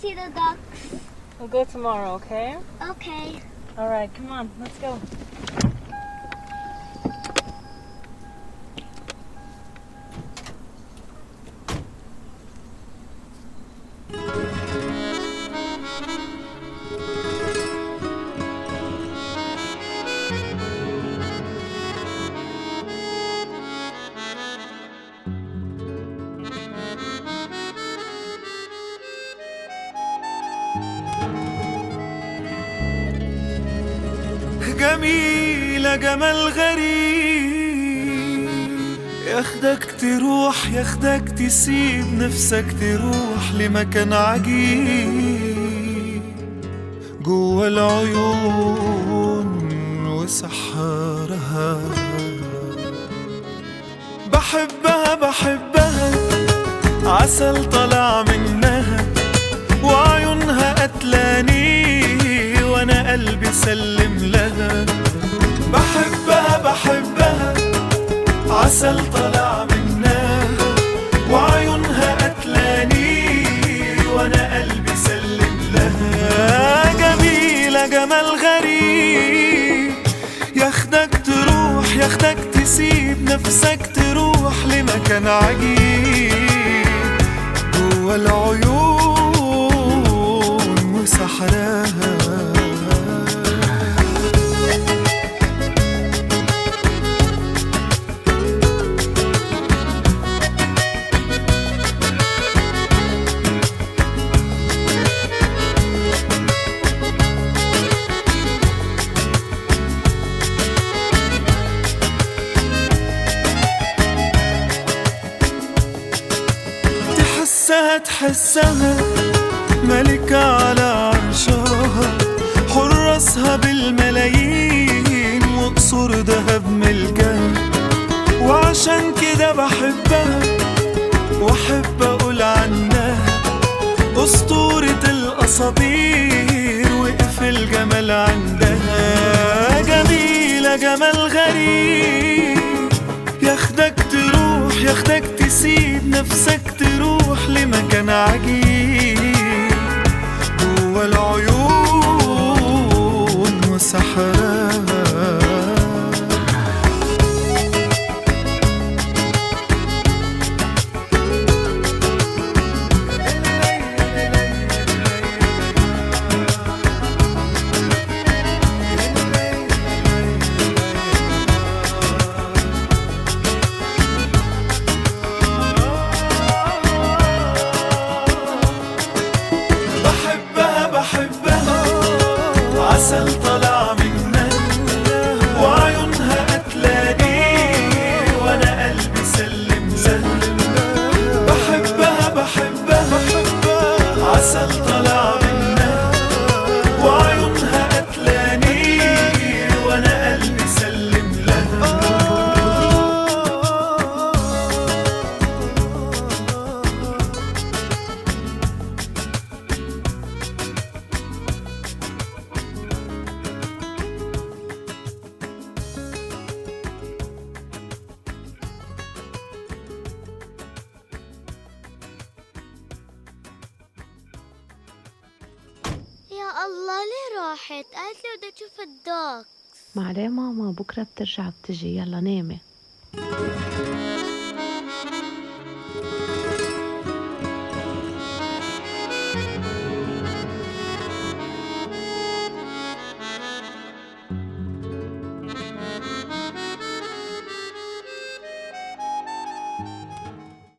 see the ducks. We'll go tomorrow, okay? Okay. All right, come on, let's go. جميلة جمال غريب ياخدك تروح ياخدك تسيب نفسك تروح لمكان عجيب جوا العيون وسحرها بحبها بحبها عسل طلع منها وعيونها قتلاني وانا قلبي سلم لها بحبها بحبها عسل طلع منها وعيونها قتلاني وانا قلبي سلم لها جميلة جمال غريب ياخدك تروح ياخدك تسيب نفسك تروح لمكان عجيب جوا العيون وسحرها تحسها تحسها ملكة على عرشها حرسها بالملايين وقصور دهب ملكها وعشان كده بحبها واحب اقول عنها اسطورة الاساطير وقف الجمال عندها جميلة جمال غريب ياخدك تروح ياخدك تسيب نفسك تروح لمكان عجيب جوا العيون وسحرها بحبها بحبها عسل طلع منها وعيونها قتلاني وانا قلبي سلم لها بحبها بحبها عسل طلع منها وعيونها قتلاني وانا قلبي سلم لها يا الله ليه راحت؟ قالت لي بدها تشوف الدوك معليه ماما بكرة بترجع بتجي يلا نامي